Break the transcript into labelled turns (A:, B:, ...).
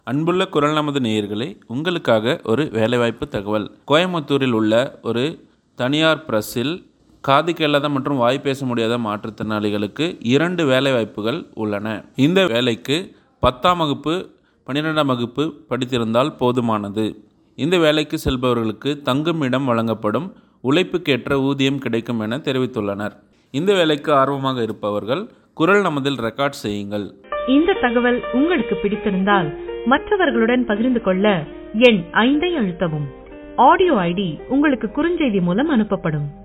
A: அன்புள்ள குரல் நமது நேயர்களே உங்களுக்காக ஒரு வேலைவாய்ப்பு தகவல் கோயம்புத்தூரில் உள்ள ஒரு தனியார் பிரஸில் காது கேளாத மற்றும் வாய் பேச முடியாத மாற்றுத்திறனாளிகளுக்கு இரண்டு வேலைவாய்ப்புகள் உள்ளன இந்த வேலைக்கு பத்தாம் வகுப்பு பன்னிரெண்டாம் வகுப்பு படித்திருந்தால் போதுமானது இந்த வேலைக்கு செல்பவர்களுக்கு தங்கும் இடம் வழங்கப்படும் உழைப்புக்கேற்ற ஊதியம் கிடைக்கும் என தெரிவித்துள்ளனர் இந்த வேலைக்கு ஆர்வமாக இருப்பவர்கள் குரல் நமதில் ரெக்கார்ட் செய்யுங்கள்
B: இந்த தகவல் உங்களுக்கு பிடித்திருந்தால் மற்றவர்களுடன் பகிர்ந்து கொள்ள எண் ஐந்தை அழுத்தவும் ஆடியோ ஐடி உங்களுக்கு குறுஞ்செய்தி மூலம் அனுப்பப்படும்